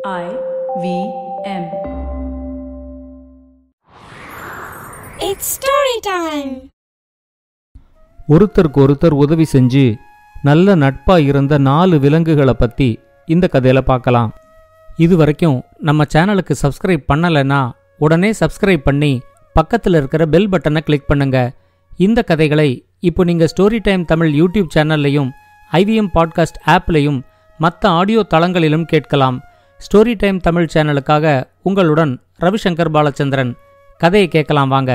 I V M. It's story time. ஒருத்தருக்கு ஒருத்தர் உதவி செஞ்சு நல்ல நட்பா இருந்த நாலு விலங்குகளை பத்தி இந்த கதையில பார்க்கலாம் இது வரைக்கும் நம்ம சேனலுக்கு சப்ஸ்கிரைப் பண்ணலைன்னா உடனே சப்ஸ்கிரைப் பண்ணி பக்கத்தில் இருக்கிற பெல் பட்டனை கிளிக் பண்ணுங்க இந்த கதைகளை இப்போ நீங்க ஸ்டோரி டைம் தமிழ் யூடியூப் சேனல்லையும் ஐவிஎம் பாட்காஸ்ட் ஆப்லையும் மற்ற ஆடியோ தளங்களிலும் கேட்கலாம் ஸ்டோரி டைம் தமிழ் சேனலுக்காக உங்களுடன் ரவிசங்கர் பாலச்சந்திரன் கதையை கேட்கலாம் வாங்க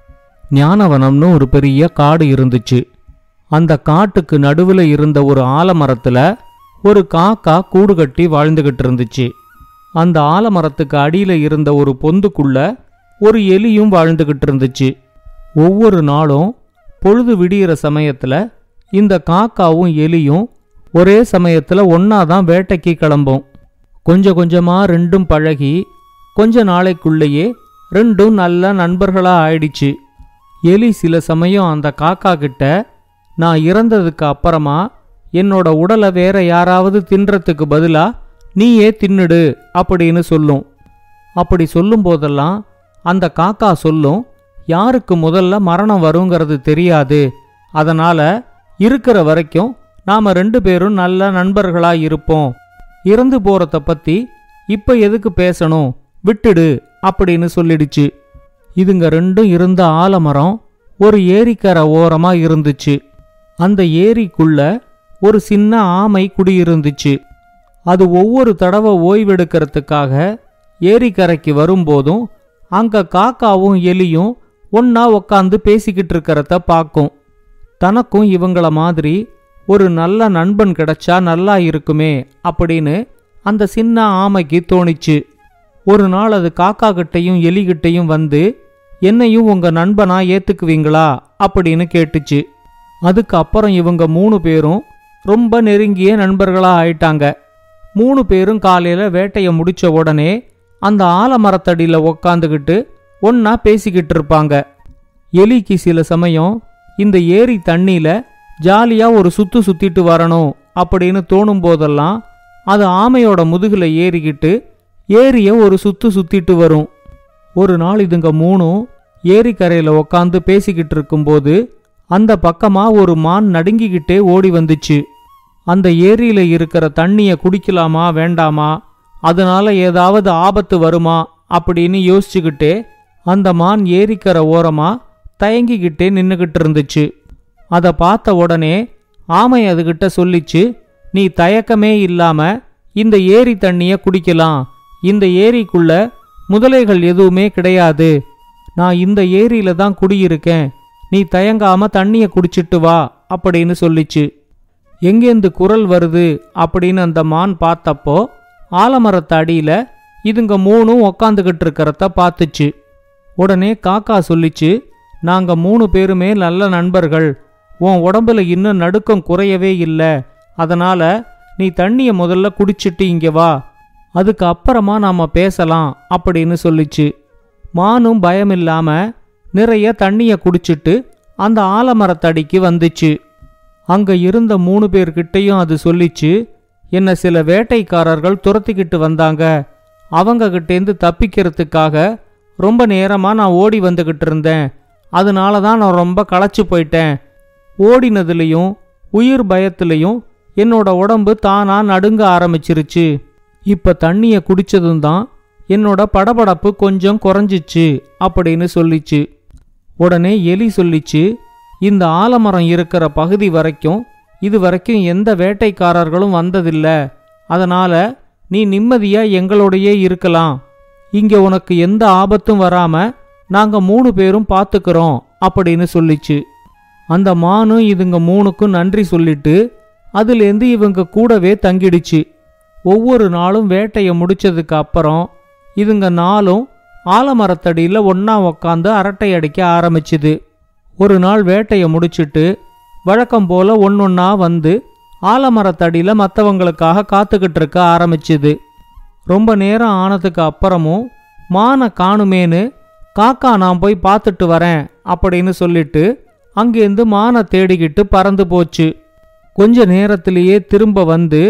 ஞானவனம்னு ஒரு பெரிய காடு இருந்துச்சு அந்த காட்டுக்கு நடுவுல இருந்த ஒரு ஆலமரத்துல ஒரு காக்கா கூடு கட்டி வாழ்ந்துகிட்டு இருந்துச்சு அந்த ஆலமரத்துக்கு அடியில இருந்த ஒரு பொந்துக்குள்ள ஒரு எலியும் வாழ்ந்துகிட்டு இருந்துச்சு ஒவ்வொரு நாளும் பொழுது விடியிற சமயத்துல இந்த காக்காவும் எலியும் ஒரே சமயத்துல ஒன்னாதான் வேட்டைக்கு கிளம்பும் கொஞ்சம் கொஞ்சமா ரெண்டும் பழகி கொஞ்ச நாளைக்குள்ளேயே ரெண்டும் நல்ல நண்பர்களா ஆயிடுச்சு எலி சில சமயம் அந்த காக்கா கிட்ட நான் இறந்ததுக்கு அப்புறமா என்னோட உடலை வேற யாராவது தின்றதுக்கு பதிலா நீயே தின்னுடு அப்படின்னு சொல்லும் அப்படி சொல்லும் போதெல்லாம் அந்த காக்கா சொல்லும் யாருக்கு முதல்ல மரணம் வருங்கிறது தெரியாது அதனால இருக்கிற வரைக்கும் நாம ரெண்டு பேரும் நல்ல நண்பர்களா இருப்போம் இறந்து போறத பத்தி இப்ப எதுக்கு பேசணும் விட்டுடு அப்படின்னு சொல்லிடுச்சு இதுங்க ரெண்டும் இருந்த ஆலமரம் ஒரு ஏரிக்கரை ஓரமா இருந்துச்சு அந்த ஏரிக்குள்ள ஒரு சின்ன ஆமை குடியிருந்துச்சு அது ஒவ்வொரு தடவை ஓய்வெடுக்கிறதுக்காக ஏரிக்கரைக்கு வரும்போதும் அங்க காக்காவும் எலியும் ஒன்னா உக்காந்து பேசிக்கிட்டு இருக்கிறத பார்க்கும் தனக்கும் இவங்கள மாதிரி ஒரு நல்ல நண்பன் கிடைச்சா நல்லா இருக்குமே அப்படின்னு அந்த சின்ன ஆமைக்கு தோணிச்சு ஒரு நாள் அது காக்கா கிட்டையும் எலிகிட்டையும் வந்து என்னையும் உங்க நண்பனா ஏத்துக்குவீங்களா அப்படின்னு கேட்டுச்சு அதுக்கு அப்புறம் இவங்க மூணு பேரும் ரொம்ப நெருங்கிய நண்பர்களா ஆயிட்டாங்க மூணு பேரும் காலையில வேட்டைய முடிச்ச உடனே அந்த ஆலமரத்தடியில உக்காந்துக்கிட்டு ஒன்னா பேசிக்கிட்டு இருப்பாங்க எலிக்கு சில சமயம் இந்த ஏரி தண்ணியில ஜாலியா ஒரு சுத்து சுத்திட்டு வரணும் அப்படின்னு தோணும் போதெல்லாம் அது ஆமையோட முதுகுல ஏறிக்கிட்டு ஏரிய ஒரு சுத்து சுத்திட்டு வரும் ஒரு நாள் இதுங்க மூணும் ஏரிக்கரையில உக்காந்து பேசிக்கிட்டு இருக்கும்போது அந்த பக்கமா ஒரு மான் நடுங்கிக்கிட்டே ஓடி வந்துச்சு அந்த ஏரியில இருக்கிற தண்ணிய குடிக்கலாமா வேண்டாமா அதனால ஏதாவது ஆபத்து வருமா அப்படின்னு யோசிச்சுக்கிட்டே அந்த மான் ஏரிக்கரை ஓரமா தயங்கிக்கிட்டே நின்னுகிட்டு இருந்துச்சு அதை பார்த்த உடனே ஆமை அதுகிட்ட சொல்லிச்சு நீ தயக்கமே இல்லாம இந்த ஏரி தண்ணிய குடிக்கலாம் இந்த ஏரிக்குள்ள முதலைகள் எதுவுமே கிடையாது நான் இந்த ஏரியில தான் குடியிருக்கேன் நீ தயங்காம தண்ணிய குடிச்சிட்டு வா அப்படின்னு சொல்லிச்சு எங்கேந்து குரல் வருது அப்படின்னு அந்த மான் பார்த்தப்போ ஆலமரத்து அடியில இதுங்க மூணும் உக்காந்துகிட்டு இருக்கிறத பார்த்துச்சு உடனே காக்கா சொல்லிச்சு நாங்க மூணு பேருமே நல்ல நண்பர்கள் உன் உடம்புல இன்னும் நடுக்கம் குறையவே இல்லை அதனால நீ தண்ணிய முதல்ல குடிச்சிட்டு இங்க வா அதுக்கு அப்புறமா நாம பேசலாம் அப்படின்னு சொல்லிச்சு மானும் பயமில்லாம நிறைய தண்ணிய குடிச்சிட்டு அந்த ஆலமரத்தடிக்கு வந்துச்சு அங்க இருந்த மூணு பேர்கிட்டயும் அது சொல்லிச்சு என்ன சில வேட்டைக்காரர்கள் துரத்திக்கிட்டு வந்தாங்க அவங்க கிட்டேந்து தப்பிக்கிறதுக்காக ரொம்ப நேரமா நான் ஓடி வந்துகிட்டு இருந்தேன் அதனால தான் நான் ரொம்ப களைச்சு போயிட்டேன் ஓடினதுலயும் உயிர் பயத்திலையும் என்னோட உடம்பு தானா நடுங்க ஆரம்பிச்சிருச்சு இப்ப தண்ணிய குடிச்சதும் தான் என்னோட படபடப்பு கொஞ்சம் குறைஞ்சிச்சு அப்படின்னு சொல்லிச்சு உடனே எலி சொல்லிச்சு இந்த ஆலமரம் இருக்கிற பகுதி வரைக்கும் இது வரைக்கும் எந்த வேட்டைக்காரர்களும் வந்ததில்ல அதனால நீ நிம்மதியா எங்களோடையே இருக்கலாம் இங்க உனக்கு எந்த ஆபத்தும் வராம நாங்க மூணு பேரும் பாத்துக்கிறோம் அப்படின்னு சொல்லிச்சு அந்த மானும் இதுங்க மூணுக்கும் நன்றி சொல்லிட்டு அதுலேருந்து இவங்க கூடவே தங்கிடுச்சு ஒவ்வொரு நாளும் வேட்டைய முடிச்சதுக்கு அப்புறம் இதுங்க நாளும் ஆலமரத்தடியில் ஒண்ணா உக்காந்து அரட்டை அடிக்க ஆரம்பிச்சுது ஒரு நாள் வேட்டைய முடிச்சிட்டு வழக்கம் போல ஒன்னொன்னா வந்து ஆலமரத்தடியில மற்றவங்களுக்காக காத்துக்கிட்டு இருக்க ஆரம்பிச்சுது ரொம்ப நேரம் ஆனதுக்கு அப்புறமும் மானை காணுமேன்னு காக்கா நான் போய் பார்த்துட்டு வரேன் அப்படின்னு சொல்லிட்டு அங்கேருந்து மானை தேடிக்கிட்டு பறந்து போச்சு கொஞ்ச நேரத்திலேயே திரும்ப வந்து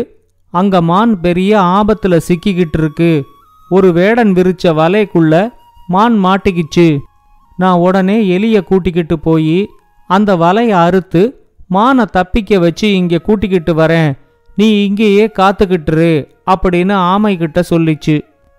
அங்க மான் பெரிய ஆபத்துல சிக்கிக்கிட்டு இருக்கு ஒரு வேடன் விரிச்ச வலைக்குள்ள மான் மாட்டிக்கிச்சு நான் உடனே எலிய கூட்டிக்கிட்டு போய் அந்த வலையை அறுத்து மானை தப்பிக்க வச்சு இங்க கூட்டிக்கிட்டு வரேன் நீ இங்கேயே காத்துக்கிட்டுரு அப்படின்னு ஆமை கிட்ட சொல்லிச்சு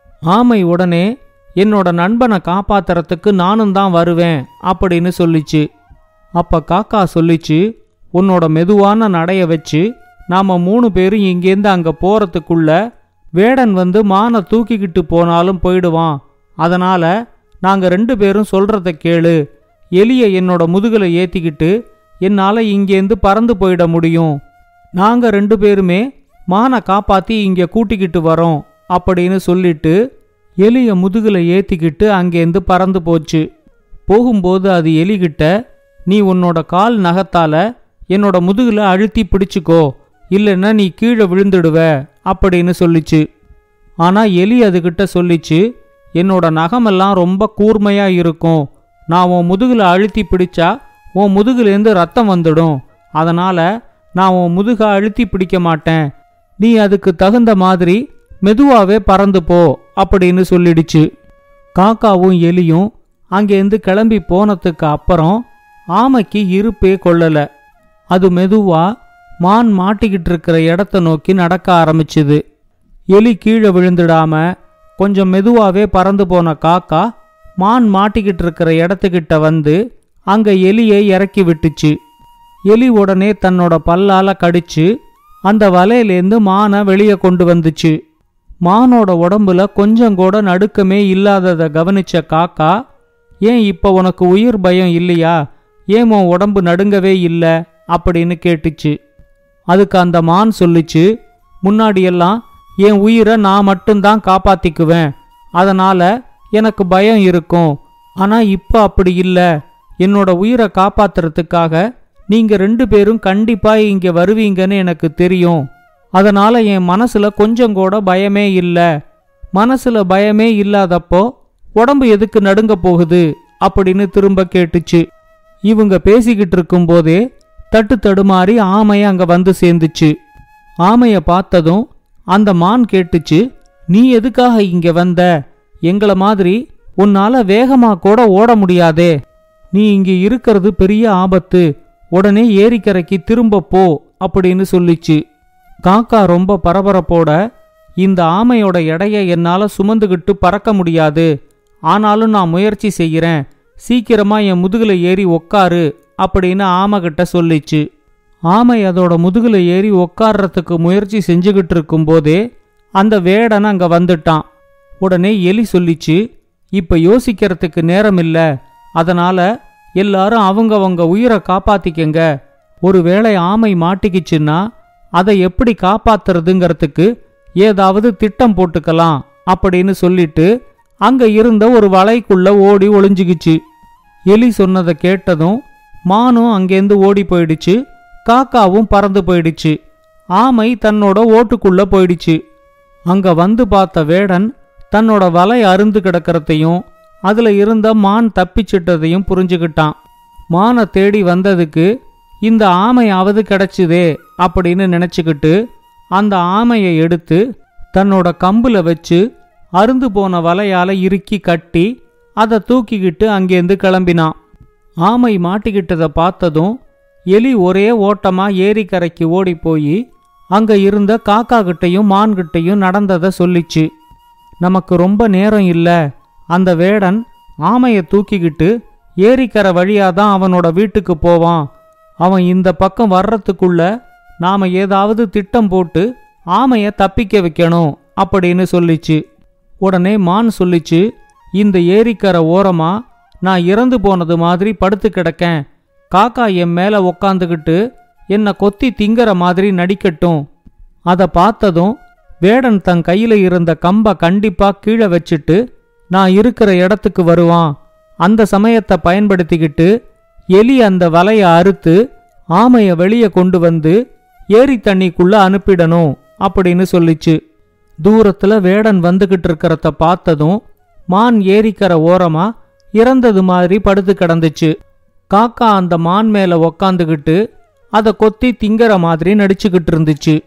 ஆமை உடனே என்னோட நண்பனை காப்பாத்துறதுக்கு நானும் தான் வருவேன் அப்படின்னு சொல்லிச்சு அப்ப காக்கா சொல்லிச்சு உன்னோட மெதுவான நடைய வச்சு நாம மூணு பேரும் இங்கேருந்து அங்க போறதுக்குள்ள வேடன் வந்து மானை தூக்கிக்கிட்டு போனாலும் போயிடுவான் அதனால நாங்க ரெண்டு பேரும் சொல்றத கேளு எலிய என்னோட முதுகுல ஏத்திக்கிட்டு என்னால இங்கேருந்து பறந்து போயிட முடியும் நாங்க ரெண்டு பேருமே மானை காப்பாத்தி இங்க கூட்டிக்கிட்டு வரோம் அப்படின்னு சொல்லிட்டு எலிய முதுகுல ஏத்திக்கிட்டு அங்கேருந்து பறந்து போச்சு போகும்போது அது எலிகிட்ட நீ உன்னோட கால் நகத்தால என்னோட முதுகுல அழுத்தி பிடிச்சுக்கோ இல்லைன்னா நீ கீழே விழுந்துடுவ அப்படின்னு சொல்லிச்சு ஆனா எலி அதுகிட்ட சொல்லிச்சு என்னோட நகமெல்லாம் ரொம்ப கூர்மையா இருக்கும் நான் உன் முதுகுல அழுத்தி பிடிச்சா உன் முதுகுலேருந்து ரத்தம் வந்துடும் அதனால நான் உன் முதுக அழுத்தி பிடிக்க மாட்டேன் நீ அதுக்கு தகுந்த மாதிரி மெதுவாவே பறந்து போ அப்படின்னு சொல்லிடுச்சு காக்காவும் எலியும் அங்கேருந்து கிளம்பி போனதுக்கு அப்புறம் ஆமைக்கு இருப்பே கொள்ளல அது மெதுவா மான் மாட்டிக்கிட்டு இருக்கிற இடத்த நோக்கி நடக்க ஆரம்பிச்சுது எலி கீழே விழுந்துடாம கொஞ்சம் மெதுவாவே பறந்து போன காக்கா மான் மாட்டிக்கிட்டு இருக்கிற இடத்துக்கிட்ட வந்து அங்க எலியை இறக்கி விட்டுச்சு எலி உடனே தன்னோட பல்லால கடிச்சு அந்த வலையிலேருந்து மானை வெளியே கொண்டு வந்துச்சு மானோட உடம்புல கொஞ்சம் கூட நடுக்கமே இல்லாததை கவனிச்ச காக்கா ஏன் இப்ப உனக்கு உயிர் பயம் இல்லையா ஏன் உன் உடம்பு நடுங்கவே இல்லை அப்படின்னு கேட்டுச்சு அதுக்கு அந்த மான் சொல்லிச்சு முன்னாடியெல்லாம் என் உயிரை நான் மட்டும்தான் காப்பாத்திக்குவேன் அதனால எனக்கு பயம் இருக்கும் ஆனா இப்ப அப்படி இல்ல என்னோட உயிரை காப்பாத்துறதுக்காக நீங்க ரெண்டு பேரும் கண்டிப்பா இங்க வருவீங்கன்னு எனக்கு தெரியும் அதனால என் மனசுல கொஞ்சம் கூட பயமே இல்ல மனசுல பயமே இல்லாதப்போ உடம்பு எதுக்கு நடுங்க போகுது அப்படின்னு திரும்ப கேட்டுச்சு இவங்க பேசிக்கிட்டு இருக்கும்போதே தட்டு தடுமாறி ஆமை அங்க வந்து சேர்ந்துச்சு ஆமைய பார்த்ததும் அந்த மான் கேட்டுச்சு நீ எதுக்காக இங்க வந்த எங்கள மாதிரி உன்னால வேகமா கூட ஓட முடியாதே நீ இங்க இருக்கிறது பெரிய ஆபத்து உடனே ஏரிக்கரைக்கு திரும்ப போ அப்படின்னு சொல்லிச்சு காக்கா ரொம்ப பரபரப்போட இந்த ஆமையோட எடைய என்னால சுமந்துகிட்டு பறக்க முடியாது ஆனாலும் நான் முயற்சி செய்கிறேன் சீக்கிரமா என் முதுகுல ஏறி உக்காரு அப்படின்னு ஆமை கிட்ட சொல்லிச்சு ஆமை அதோட முதுகுல ஏறி உக்காடுறதுக்கு முயற்சி செஞ்சுகிட்டு இருக்கும்போதே அந்த வேடன் அங்க வந்துட்டான் உடனே எலி சொல்லிச்சு இப்ப யோசிக்கிறதுக்கு நேரம் இல்ல அதனால எல்லாரும் அவங்கவங்க உயிரை காப்பாத்திக்கங்க ஒருவேளை ஆமை மாட்டிக்கிச்சுன்னா அதை எப்படி காப்பாத்துறதுங்கிறதுக்கு ஏதாவது திட்டம் போட்டுக்கலாம் அப்படின்னு சொல்லிட்டு அங்க இருந்த ஒரு வலைக்குள்ள ஓடி ஒளிஞ்சுக்கிச்சு எலி சொன்னதை கேட்டதும் மானும் அங்கேருந்து ஓடி போயிடுச்சு காக்காவும் பறந்து போயிடுச்சு ஆமை தன்னோட ஓட்டுக்குள்ள போயிடுச்சு அங்க வந்து பார்த்த வேடன் தன்னோட வலை அருந்து கிடக்கிறதையும் அதுல இருந்த மான் தப்பிச்சிட்டதையும் புரிஞ்சுக்கிட்டான் மானை தேடி வந்ததுக்கு இந்த ஆமையாவது கிடைச்சுதே அப்படின்னு நினைச்சுக்கிட்டு அந்த ஆமையை எடுத்து தன்னோட கம்புல வச்சு அருந்து போன வலையால இறுக்கி கட்டி அதை தூக்கிக்கிட்டு அங்கேருந்து கிளம்பினான் ஆமை மாட்டிக்கிட்டதை பார்த்ததும் எலி ஒரே ஓட்டமா ஏரிக்கரைக்கு ஓடி போய் அங்க இருந்த காக்கா கிட்டையும் மான் கிட்டையும் நடந்ததை சொல்லிச்சு நமக்கு ரொம்ப நேரம் இல்ல அந்த வேடன் ஆமையை தூக்கிக்கிட்டு ஏரிக்கரை வழியாதான் அவனோட வீட்டுக்கு போவான் அவன் இந்த பக்கம் வர்றதுக்குள்ள நாம ஏதாவது திட்டம் போட்டு ஆமைய தப்பிக்க வைக்கணும் அப்படின்னு சொல்லிச்சு உடனே மான் சொல்லிச்சு இந்த ஏரிக்கரை ஓரமா நான் இறந்து போனது மாதிரி படுத்து கிடக்கேன் காக்கா என் மேல உக்காந்துக்கிட்டு என்னை கொத்தி திங்கற மாதிரி நடிக்கட்டும் அதை பார்த்ததும் வேடன் தன் கையில இருந்த கம்ப கண்டிப்பா கீழே வச்சுட்டு நான் இருக்கிற இடத்துக்கு வருவான் அந்த சமயத்தை பயன்படுத்திக்கிட்டு எலி அந்த வலைய அறுத்து ஆமைய வெளியே கொண்டு வந்து ஏரி தண்ணிக்குள்ள அனுப்பிடணும் அப்படின்னு சொல்லிச்சு தூரத்துல வேடன் வந்துகிட்டு இருக்கிறத பார்த்ததும் மான் ஏரிக்கரை ஓரமா இறந்தது மாதிரி படுத்து கிடந்துச்சு காக்கா அந்த மான் மேல உக்காந்துக்கிட்டு அதை கொத்தி திங்கற மாதிரி நடிச்சுக்கிட்டு இருந்துச்சு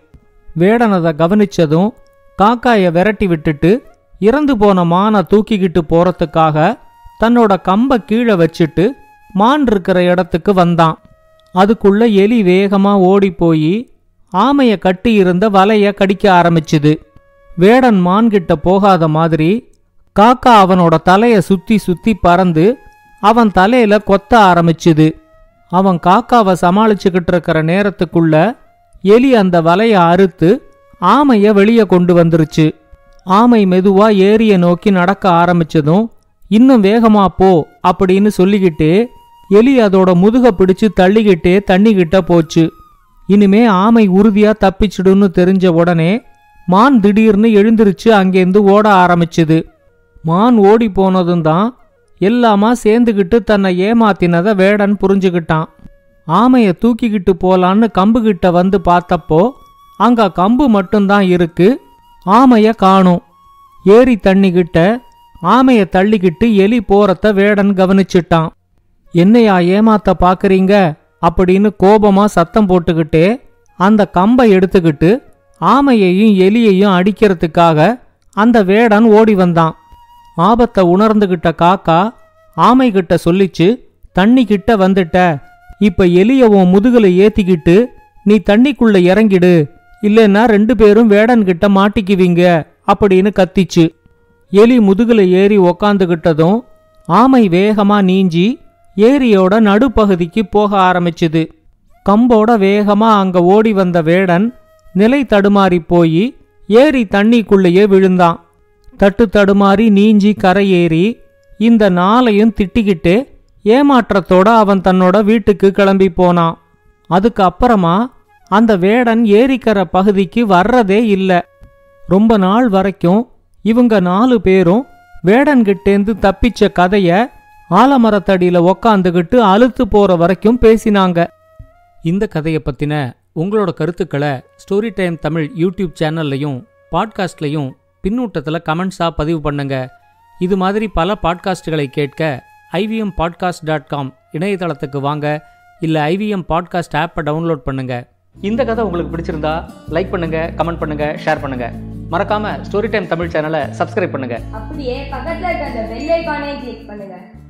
வேடன் அதை கவனிச்சதும் காக்காய விரட்டி விட்டுட்டு இறந்து போன மானை தூக்கிக்கிட்டு போறதுக்காக தன்னோட கம்ப கீழே வச்சுட்டு மான் இருக்கிற இடத்துக்கு வந்தான் அதுக்குள்ள எலி வேகமா ஓடி போய் ஆமைய கட்டி இருந்த வலைய கடிக்க ஆரம்பிச்சுது வேடன் மான்கிட்ட போகாத மாதிரி காக்கா அவனோட தலைய சுத்தி சுத்தி பறந்து அவன் தலையில கொத்த ஆரம்பிச்சுது அவன் காக்காவை சமாளிச்சுக்கிட்டு இருக்கிற நேரத்துக்குள்ள எலி அந்த வலைய அறுத்து ஆமைய வெளியே கொண்டு வந்துருச்சு ஆமை மெதுவா ஏரிய நோக்கி நடக்க ஆரம்பிச்சதும் இன்னும் வேகமா போ அப்படின்னு சொல்லிக்கிட்டே எலி அதோட முதுக பிடிச்சு தள்ளிக்கிட்டே தண்ணிக்கிட்ட போச்சு இனிமே ஆமை உறுதியா தப்பிச்சிடுன்னு தெரிஞ்ச உடனே மான் திடீர்னு எழுந்திருச்சு அங்கேருந்து ஓட ஆரம்பிச்சுது மான் ஓடி போனதும் தான் எல்லாமா சேர்ந்துக்கிட்டு தன்னை ஏமாத்தினத வேடன் புரிஞ்சுக்கிட்டான் ஆமைய தூக்கிக்கிட்டு போலான்னு கம்புகிட்ட வந்து பார்த்தப்போ அங்க கம்பு மட்டும்தான் இருக்கு ஆமைய காணும் ஏரி தண்ணிக்கிட்ட ஆமைய தள்ளிக்கிட்டு எலி போறத வேடன் கவனிச்சிட்டான் என்னையா ஏமாத்த பாக்குறீங்க அப்படின்னு கோபமா சத்தம் போட்டுக்கிட்டே அந்த கம்பை எடுத்துக்கிட்டு ஆமையையும் எலியையும் அடிக்கிறதுக்காக அந்த வேடன் ஓடி வந்தான் ஆபத்தை உணர்ந்துகிட்ட காக்கா ஆமைகிட்ட சொல்லிச்சு தண்ணி கிட்ட வந்துட்ட இப்ப எலிய உன் முதுகுல ஏத்திக்கிட்டு நீ தண்ணிக்குள்ள இறங்கிடு இல்லைன்னா ரெண்டு பேரும் வேடன் கிட்ட மாட்டிக்குவீங்க அப்படின்னு கத்திச்சு எலி முதுகுல ஏறி உக்காந்துகிட்டதும் ஆமை வேகமா நீஞ்சி ஏரியோட நடுப்பகுதிக்கு போக ஆரம்பிச்சுது கம்போட வேகமா அங்க ஓடி வந்த வேடன் நிலை தடுமாறி போய் ஏரி தண்ணிக்குள்ளேயே விழுந்தான் தட்டு தடுமாறி நீஞ்சி கரையேறி இந்த நாளையும் திட்டிக்கிட்டு ஏமாற்றத்தோட அவன் தன்னோட வீட்டுக்கு கிளம்பி போனான் அதுக்கு அப்புறமா அந்த வேடன் ஏரிக்கரை பகுதிக்கு வர்றதே இல்ல ரொம்ப நாள் வரைக்கும் இவங்க நாலு பேரும் வேடன்கிட்டேந்து தப்பிச்ச கதைய ஆலமரத்தடியில உக்காந்துகிட்டு அழுத்து போற வரைக்கும் பேசினாங்க இந்த கதையை பத்தின உங்களோட கருத்துக்களை ஸ்டோரி டைம் தமிழ் யூடியூப் சேனல்லையும் பாட்காஸ்ட்லையும் பின்னூட்டத்தில் கமெண்ட்ஸாக பதிவு பண்ணுங்க இது மாதிரி பல பாட்காஸ்டுகளை கேட்க ஐவிஎம் பாட்காஸ்ட் டாட் காம் இணையதளத்துக்கு வாங்க இல்லை ஐவிஎம் பாட்காஸ்ட் ஆப்பை டவுன்லோட் பண்ணுங்க இந்த கதை உங்களுக்கு பிடிச்சிருந்தா லைக் பண்ணுங்க கமெண்ட் பண்ணுங்க ஷேர் பண்ணுங்க மறக்காம ஸ்டோரி டைம் தமிழ் சேனலை சப்ஸ்கிரைப் பண்ணுங்க அப்படியே பக்கத்துல இருக்க அந்த பெல் ஐகானையும் கிளிக் பண்ணுங்க